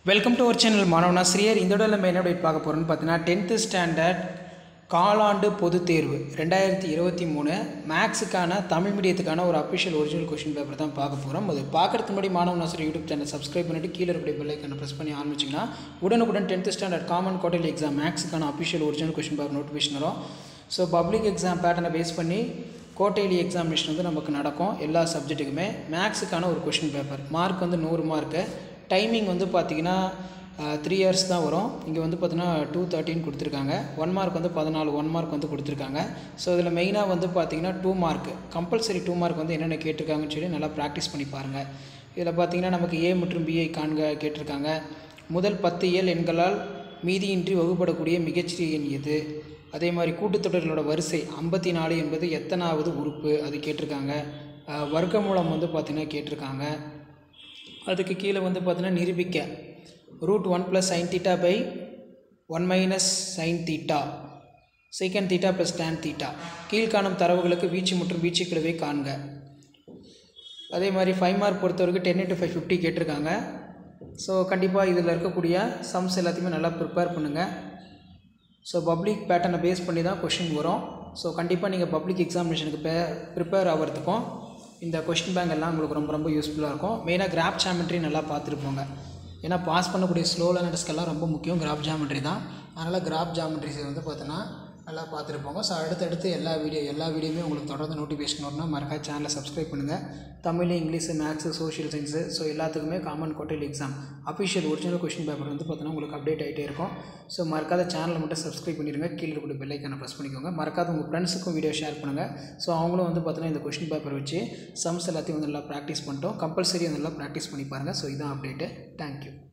welcome to our channel மாணவனாசிரியர் இந்த விட நம்ம என்ன அப்டேட் பார்க்க போகிறோம்னு பார்த்தீங்கன்னா டென்த்து ஸ்டாண்டர்ட் காலாண்டு பொதுத் தேர்வு ரெண்டாயிரத்தி இருபத்தி மூணு மேக்ஸுக்கான தமிழ் மீடியத்துக்கான ஒரு அஃபிஷியல் ஒரிஜினல் கொஷின் பேப்பர் தான் பார்க்க போகிறோம் அது பார்க்கறதுக்கு முன்னாடி மாணவனாசிரியர் யூடியூப் சேனல் சப்ஸ்கிரைப் பண்ணிட்டு கீழே இருக்கிற பெல்லைக்கான ப்ரெஸ் பண்ணி ஆரம்பிச்சிங்கன்னா உடனுக்குடன் tenth standard common quarterly exam மேக்ஸுக்கான official original question paper notification வரும் ஸோ பப்ளிக் எக்ஸாம் பேட்டர்னை பேஸ் பண்ணி கோட்டைலி எக்ஸாமினேஷன் வந்து நமக்கு நடக்கும் எல்லா சப்ஜெக்ட்டுக்குமே மேக்ஸுக்கான ஒரு கொஷின் பேப்பர் மார்க் வந்து நூறு மார்க்கு டைமிங் வந்து பார்த்திங்கன்னா த்ரீ இயர்ஸ் தான் வரும் இங்கே வந்து பார்த்தீங்கன்னா டூ தேர்ட்டின் கொடுத்துருக்காங்க ஒன் மார்க் வந்து பதினாலு ஒன் மார்க் வந்து கொடுத்துருக்காங்க ஸோ இதில் மெயினாக வந்து பார்த்தீங்கன்னா two mark compulsory two mark வந்து என்னென்ன கேட்டிருக்காங்கன்னு சொல்லி நல்லா ப்ராக்டிஸ் பண்ணி பாருங்கள் இதில் பார்த்தீங்கன்னா நமக்கு ஏ மற்றும் பிஐ காண்க கேட்டிருக்காங்க முதல் பத்து இயல் எண்களால் மீதியின்றி வகுப்படக்கூடிய மிகச்சிறிய எண் எது அதே மாதிரி கூட்டுத்தொடர்களோட வரிசை ஐம்பத்தி நாலு என்பது எத்தனாவது உறுப்பு அது கேட்டிருக்காங்க அஹ் வர்க்கமூலம் வந்து பார்த்திங்கன்னா கேட்டிருக்காங்க அதுக்கு கீழே வந்து பார்த்தீங்கன்னா நிரூபிக்க root one plus sine theta by one minus sine theta secant theta plus tan theta கீழ்காணும் தரவுகளுக்கு வீச்சு மற்றும் வீச்சு கிழவை காண்க அதே மாதிரி ஃபைவ் மார்க் பொறுத்தவரைக்கும் டென் இன்ட்டு ஃபைவ் ஃபிஃப்டி கேட்டிருக்காங்க ஸோ கண்டிப்பாக இதில் இருக்கக்கூடிய சம்ஸ் எல்லாத்தையுமே நல்லா ப்ரிப்பேர் பண்ணுங்கள் ஸோ பப்ளிக் பேட்டர்னை பேஸ் பண்ணி தான் கொஷின் வரும் ஸோ கண்டிப்பாக நீங்கள் பப்ளிக் எக்ஸாமினேஷனுக்கு பே ப்ரிப்பேர் ஆகிறதுக்கும் இந்த கொஷின் பேங்க் எல்லாம் உங்களுக்கு ரொம்ப ரொம்ப யூஸ்ஃபுல்லாக இருக்கும் மெயினாக கிராப் ஜாமெட்ரி நல்லா பார்த்துருப்போங்க ஏன்னா பாஸ் பண்ணக்கூடிய ஸ்லோ லேர்னர்ஸ்க்கெல்லாம் ரொம்ப முக்கியம் கிராப் ஜாமெட்ரி தான் அதனால் கிராப் ஜாமெட்ரிஸ் வந்து பார்த்தோன்னா நல்லா பார்த்துருப்போங்க ஸோ அடுத்தடுத்து எல்லா வீடியோ எல்லா வீடியோமே உங்களுக்கு தொடர்ந்து நோட்டிஃபிகேஷன் வரணும் மறக்காம சேனலை சப்ஸ்கிரைப் பண்ணுங்கள் Tamil English maths social science so எல்லாத்துக்குமே common quarterly exam official original question paper வந்து பார்த்தீங்கன்னா உங்களுக்கு அப்டேட் ஆகிட்டே இருக்கும் ஸோ மறக்காத சேனலை மட்டும் சப்ஸ்கிரைப் பண்ணிடுங்க கீழே இருக்கக்கூடிய பெல்லைக்கான ப்ரெஸ் பண்ணிக்கோங்க மறக்காத உங்கள் ஃப்ரெண்ட்ஸுக்கும் வீடியோ ஷேர் பண்ணுங்கள் ஸோ அவங்களும் வந்து பார்த்தீங்கன்னா இந்த கொஷின் பேப்பர் வச்சு சம்ஸ் எல்லாத்தையும் வந்து நல்லா ப்ராக்டிஸ் பண்ணிட்டோம் கம்பல்சரி வந்து நல்லா ப்ராக்டிஸ் பண்ணி பாருங்கள் ஸோ இதான் அப்டேட்டு தேங்க்யூ